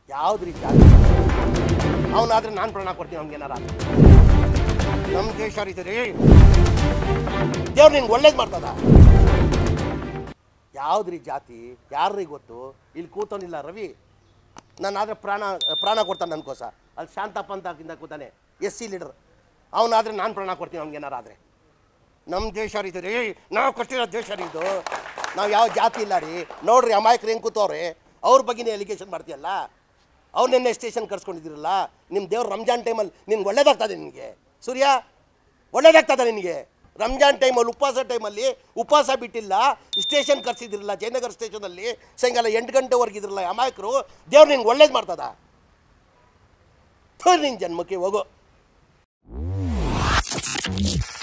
ಯಾವ್ದು ರೀತಿ ಅವನಾದ್ರೆ ನಾನು ಪ್ರಾಣ ಕೊಡ್ತೀನಿ ಅವ್ನಿಗೇನಾರ ನಮ್ಮ ದೇಶ ರೀತಿ ರೀ ದೇವ್ರು ನಿನ್ಗೆ ಒಳ್ಳೇದು ಮಾಡ್ತದ ಯಾವ್ದ್ರಿ ಜಾತಿ ಯಾರ್ರಿ ಗೊತ್ತು ಇಲ್ಲಿ ಕೂತವನಿಲ್ಲ ರವಿ ನಾನಾದ್ರೆ ಪ್ರಾಣ ಪ್ರಾಣ ಕೊಡ್ತಾನೆ ನನ್ಕೋಸ ಅಲ್ಲಿ ಶಾಂತಪ್ಪ ಅಂತ ಹಾಕಿಂದ ಕೂತಾನೆ ಎಸ್ ಸಿ ಲೀಡರ್ ಅವನಾದ್ರೆ ನಾನು ಪ್ರಾಣ ಕೊಡ್ತೀನಿ ಅವ್ನಿಗೇನಾರ ಆದರೆ ನಮ್ಮ ದೇಶ ರೀತಿ ರೀ ನಾವು ಕಟ್ಟಿರೋ ದೇಶ ರೀ ಇದು ನಾವು ಯಾವ ಜಾತಿ ಇಲ್ಲ ರೀ ನೋಡ್ರಿ ಅಮಾಯಕರು ಹೆಂಗೆ ಕೂತವ್ರೆ ಅವ್ರ ಬಗ್ಗೆನೇ ಎಲಿಗೇಷನ್ ಮಾಡ್ತೀಯಲ್ಲ ಅವ್ರು ನಿನ್ನೆ ಸ್ಟೇಷನ್ ಕರ್ಸ್ಕೊಂಡಿದ್ದೀರಲ್ಲ ನಿಮ್ಮ ದೇವ್ರು ರಂಜಾನ್ ಟೈಮಲ್ಲಿ ನಿನ್ಗೆ ಒಳ್ಳೇದಾಗ್ತದೆ ನಿನಗೆ ಸೂರ್ಯ ಒಳ್ಳೇದಾಗ್ತದೆ ನಿನಗೆ ರಂಜಾನ್ ಟೈಮಲ್ಲಿ ಉಪವಾಸ ಟೈಮಲ್ಲಿ ಉಪವಾಸ ಬಿಟ್ಟಿಲ್ಲ ಸ್ಟೇಷನ್ ಕರ್ಸಿದ್ರಲ್ಲ ಜಯನಗರ ಸ್ಟೇಷನಲ್ಲಿ ಸಾಯಂಕಾಲ ಎಂಟು ಗಂಟೆವರೆಗೆ ಇದ್ರಲ್ಲ ಅಮಾಯಕರು ದೇವ್ರು ನಿನ್ಗೆ ಒಳ್ಳೇದು ಮಾಡ್ತದ ನಿನ್ನ ಜನ್ಮಕ್ಕೆ ಹೋಗು